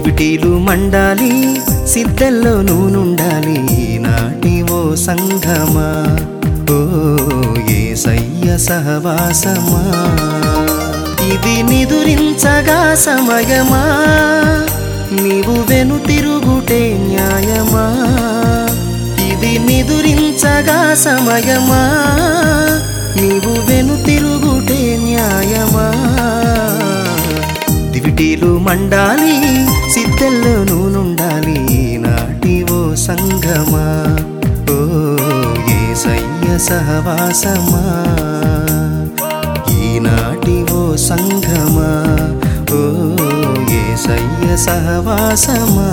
దివిటీలు మండాలి సిద్ధల్లో నూనుండాలి నాటి ఓ సంఘమా ఓ ఏసయ్య సహవాసమా ఇది నిదురించగా సమయమా నీవు వెను తిరుగుటే న్యాయమా ఇది నిదురించగా సమయమా నీవు వెను తిరుగుటే న్యాయమా దివిటీలు మండాలి సిద్ధల్లో నూనుండాలి నాటి ఓ సంఘమా ఓ ఏసయ్య సహవాసమా ఈనాటి ఓ సంఘమా ఓ ఏసయ్య సహవాసమా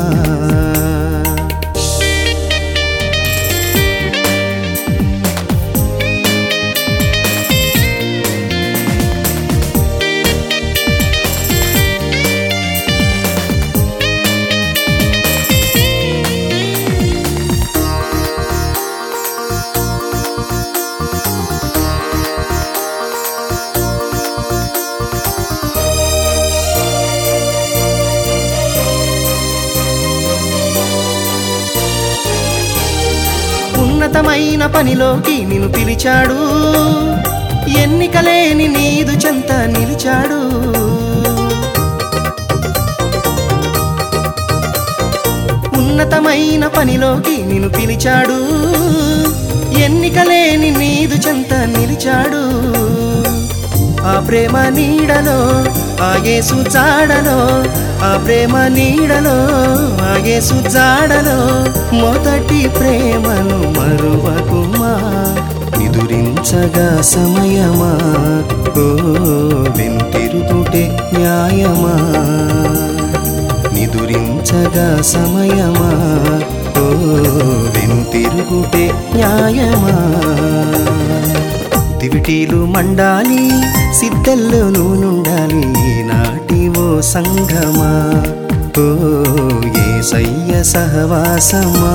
ఉన్నతమైన పనిలోకి నిన్ను పిలిచాడు ఎన్నికలేని నీదు చెంత నిలిచాడు ఉన్నతమైన పనిలోకి నిన్ను పిలిచాడు ఎన్నికలేని నీదు చెంత నిలిచాడు ఆ ప్రేమ నీడలో ఆ యేసు జాడలో ఆ ప్రేమ నీడలో ఆ యేసు జాడలో మొదటి ప్రేమను మరువకుమా నిదురించగా సమయమా ఓ వెంతిరుగుటే న్యాయమా నిదురించగా సమయమా ఓ వెంతిరుగుటే న్యాయమా దివిటీలు మండాలి సిద్ధల్లో నూనుండాలి నాటి ఓ సంఘమా ఓ ఏసయ్య సహవాసమా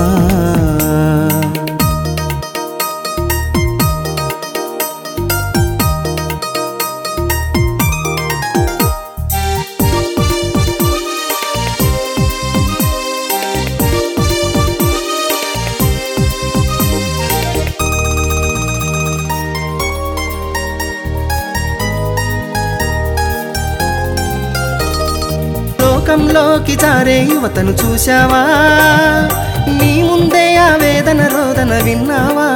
లోకంలోకి జారే యువతను చూశావా నీ ముందే ఆ వేదన రోదన విన్నావా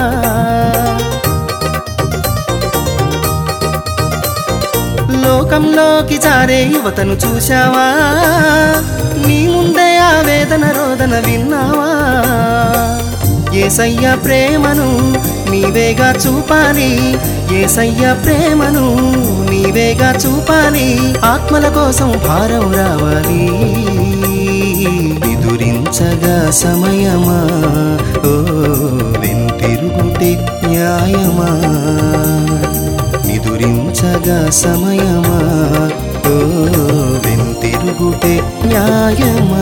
లోకంలోకి జారే యువతను చూశావా నీ ముందే ఆ వేదన రోదన విన్నావా ఏసయ్య ప్రేమను నీవేగా చూపాలి ఏసయ్య ప్రేమను నీవేగా చూపాలి ఆత్మల కోసం భారం రావాలి ఎదురించగా సమయమా ఓ వెంతిరుగుటే న్యాయమా నిదురించగా సమయమా ఓ వెంతిరుగుటే న్యాయమా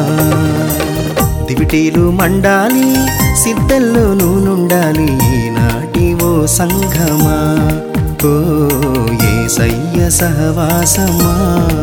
దివిటీలు మండాలి సిద్ధల్లో నూనుండాలి నాటి ఓ సంఘమా ఓ ఏసయ్య సహవాసమా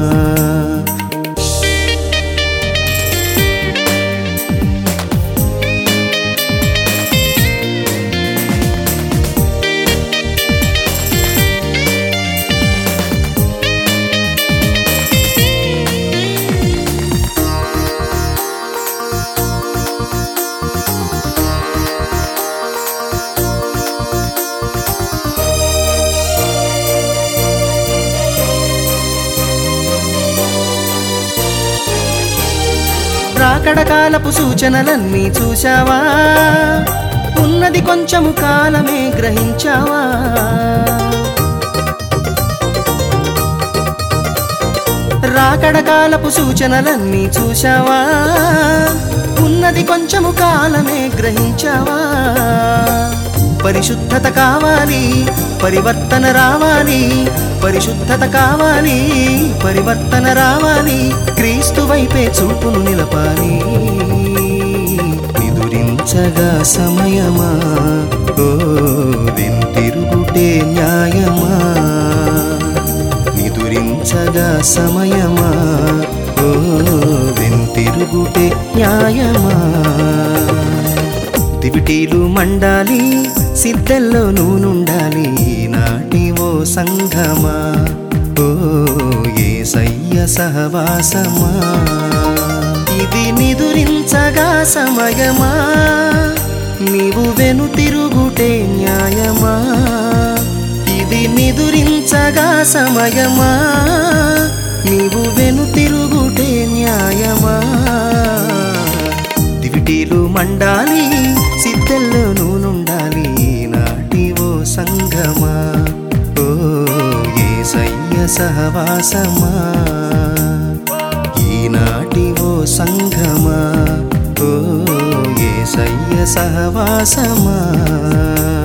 రాకడ కాలపు సూచనలన్నీ చూశావా ఉన్నది కొంచెము కాలమే గ్రహించావా రాకడ కాలపు సూచనలన్నీ చూశావా ఉన్నది కొంచెము కాలమే గ్రహించావా పరిశుద్ధత కావాలి పరివర్తన రావాలి పరిశుద్ధత కావాలి పరివర్తన రావాలి క్రీస్తు వైపే చూపును నిలపాలి నిదురించగా సమయమా ఓ వెంతిరుగుటే న్యాయమా నిదురించగా సమయమా ఓ వెంతి తిరుగుటే న్యాయమా దివిటీలు మండాలి సిద్ధల్లో నూనుండాలి నాటి ఓ సంఘమా ఓ ఏ సయ్య సహవాసమా ఇది నిదురించగా సమయమా నీవు వెను తిరుగుటే న్యాయమా ఇది నిదురించగా సమయమా నీవు వెను తిరుగుటే న్యాయమా దివిటీలు మండాలి సిద్ధల్లో నూనుండాలి నాటి ఓ సంగమా ఓ ఏ సయ్య సహవాసమా ఈనాటి ఓ సంగమా ఓ ఏ సయ్య సహవాసమా